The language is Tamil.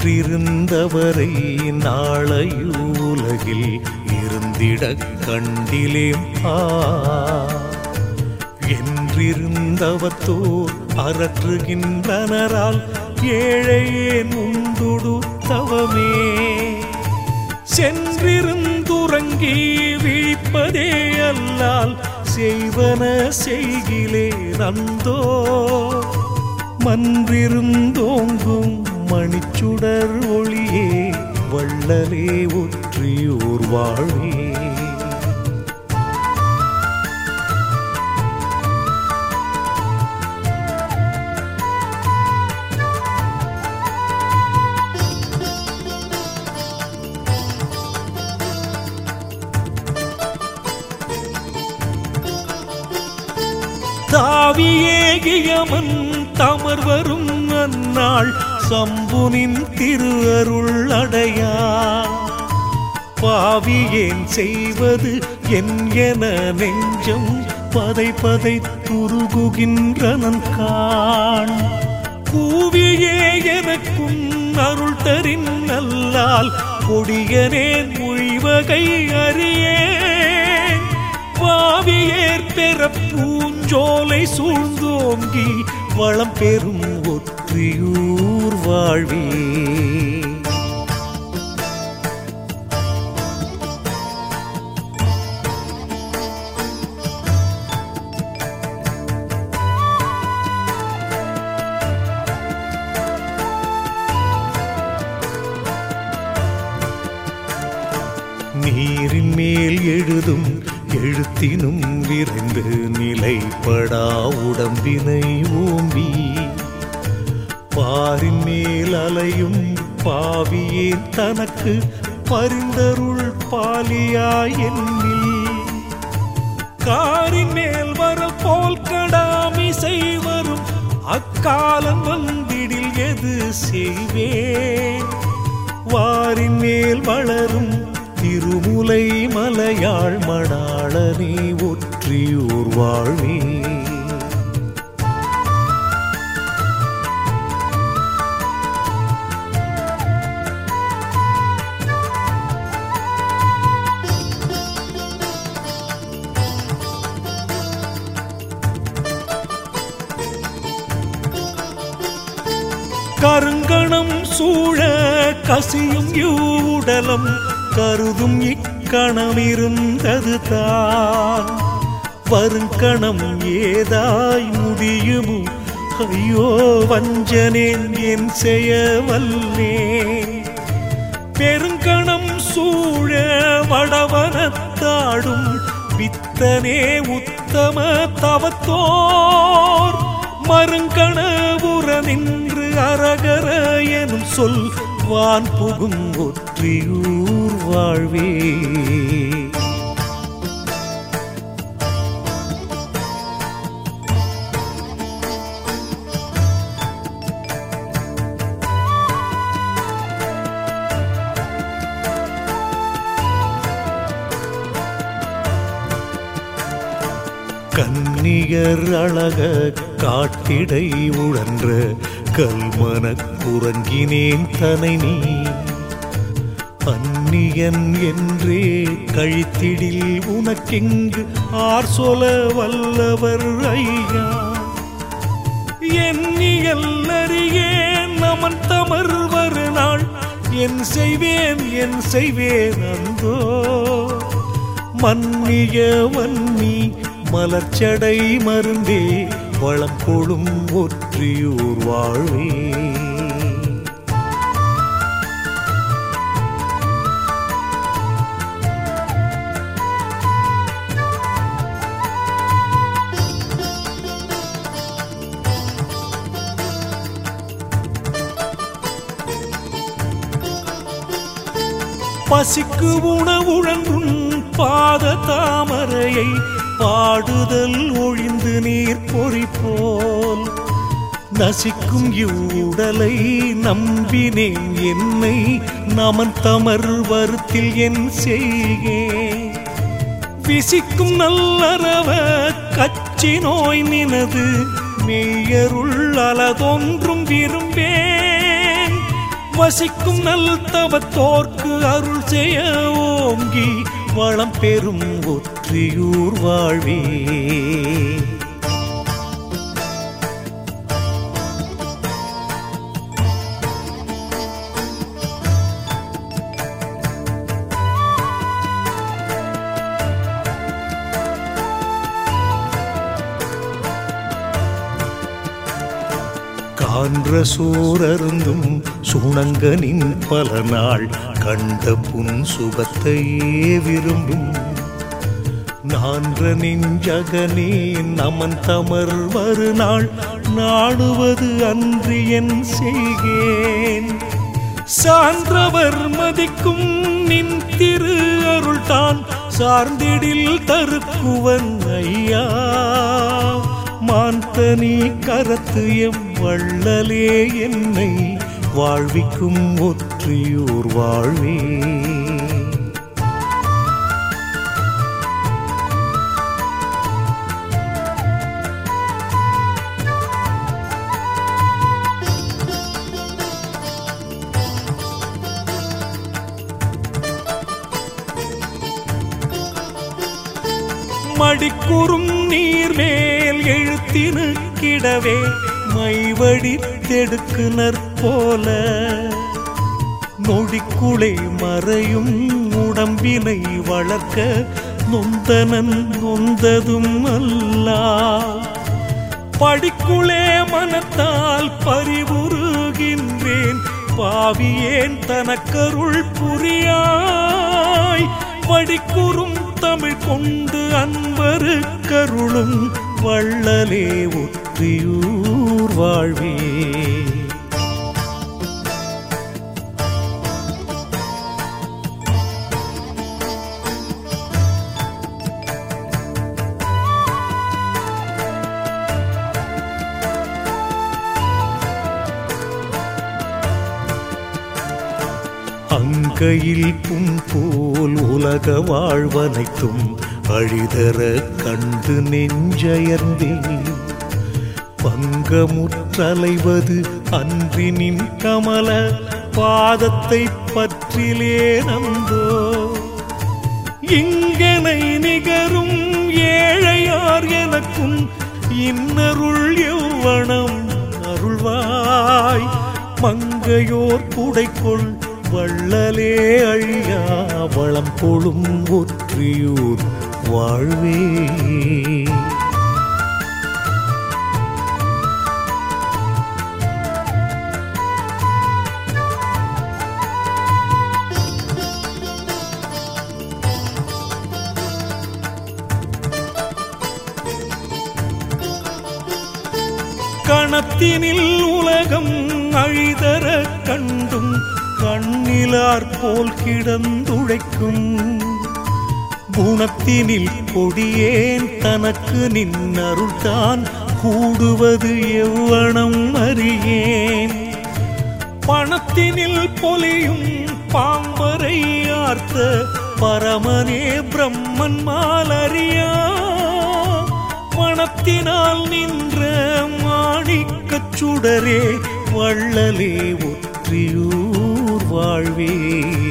இன்றிருந்தவரை நாளையுலகில் இருந்திடக் கண்டிலேம் ஆ என்றிருந்தவத்தோர் அரற்றுகின்றனரால் ஏழையே நுந்துடு தவமே சென்றிருந்துறங்கி விழிப்பதே அல்லால் செய்வன செய்கிலே நந்தோ மன்றிருந்தோங்கும் மணிச்சுடர் ஒளியே வள்ளலே ஒற்றியோர் வாழே தாவியேகியமன் தமர் வரும் அந்நாள் சம்புனின் திருஅருள் அடையா பாவியேன் செய்வது என் என நெஞ்சம் பதை பதை துருகுகின்றனன் காண் கூவியே எனக்கும் அருள் தரின் நல்லால் கொடியனேன் மொழிவகை அறியேன் பாவியேற் பெற பூஞ்சோலை சூழ்ந்தோங்கி வளம் பெறும் ஒற்றியூர் வாழ்வே நீரின் மேல் எழுதும் எழுத்தினும் விரைந்து நிலைப்படா உடம்பினை ஓம்பி பாரின் மேல் அலையும் பாவியே தனக்கு பரிந்தருள் பாலியாய் என்னில் காரின் மேல் வர போல் கடாமிசை வரும் அக்காலம் வந்திடில் எது செய்வேன் வாரின் மேல் வளரும் திருமுலை மலையாள் மடாளனே ஒற்றியூர் வாழ்வே கருங்கணம் சூழ கசியும் யூடலம் கருதும் இக்கணம் இருந்தது தான் வருங்கணம் ஏதாய் முடியுமோ ஐயோ வஞ்சனேன் என் செய்ய வல்லே பெருங்கணம் சூழ வடவனத்தாடும் வித்தனே உத்தம தவத்தோர் மருங்கணவுற நின்று அரகர எனும் சொல் வான் புகும் ஒற்றியூர் வாழ்வே கன்னியர் அழக காட்டிடை உழன்ற கல்மனக் குரங்கினேன் தனை நீ அந்நியன் என்றே கழித்திடில் உனக்கெங்கு ஆர் சொல வல்லவர் ஐயா எண்ணியல் அறியேன் நமன் தமர் வரு நாள் என் செய்வேன் என் செய்வேன் அந்தோ மன்னிய வன்னி மலர்ச்சடை மருந்தே வளம் கொழும் ஒற்றியூர் வாழ்வே பசிக்கு உணவுழன்றும் பாத தாமரையை பாடுதல் ஒழிந்து நீர் பொறி போல் நசிக்கும் இவ்வுடலை நம்பினேன் என்னை நமன் தமர் வருத்தில் என் செய்கேன் விசிக்கும் நல்லறவ கச்சி நோய் நினது மெய்யருள் அலதொன்றும் விரும்பேன் வசிக்கும் நல் தவத்தோர்க்கு அருள் செய்ய ஓங்கி வளம் பெறும் ஒற்றியூர் வாழ்வே கான்ற சோரருந்தும் சுணங்கனின் பல நாள் கண்ட புன் சுகத்தையே விரும்பும் நான்ற நெஞ்சகனே நமன் தமர் வருநாள் நாடுவது அன்று என் செய்கேன் சான்றவர் மதிக்கும் நின் திரு அருள்தான் சார்ந்திடில் தருக்குவன் ஐயா மாந்தனி கரத்து எம் வள்ளலே என்னை வாழ்விக்கும் ஒற்றியூர் வாழ்வே மடிக்குறும் நீர்மேல் எழுத்தினு கிடவே மைவடி தெடுக்குனர் போல நொடிக்குளே மறையும் உடம்பினை வளர்க்க நொந்தனன் நொந்ததும் அல்லா படிக்குளே மனத்தால் பறிவுருகின்றேன் பாவியேன் தனக்கருள் புரியாய் படிக்குறும் தமிழ் கொண்டு அன்பரு கருளும் வள்ளலே ஒற்றியூர் வாழ்வே அங்கையில் புண் போல் உலக வாழ்வனைத்தும் அழிதர கண்டு நெஞ்சயர்ந்தே பங்கமுற்றலைவது அன்றினின் கமல பாதத்தை பற்றிலே நந்தோ இங்கனை நிகரும் ஏழையார் எனக்கும் இன்னருள் எவ்வனம் அருள்வாய் மங்கையோர் குடைக்குள் வள்ளலே அழியா வளம் கொளும் ஒற்றியூர் வாழ்வே கணத்தினில் உலகம் அழிதர கண்டும் கண்ணிலார் போல் கிடந்துழைக்கும் குணத்தினில் கொடியேன் தனக்கு நின்னருள்தான் கூடுவது எவ்வனம் அறியேன் பணத்தினில் பொலியும் பாம்பரை ஆர்த்த பரமனே பிரம்மன் மாலறியா மனத்தினால் நின்ற மாணிக்கச் சுடரே வள்ளலே ஒற்றியூர் வாழ்வே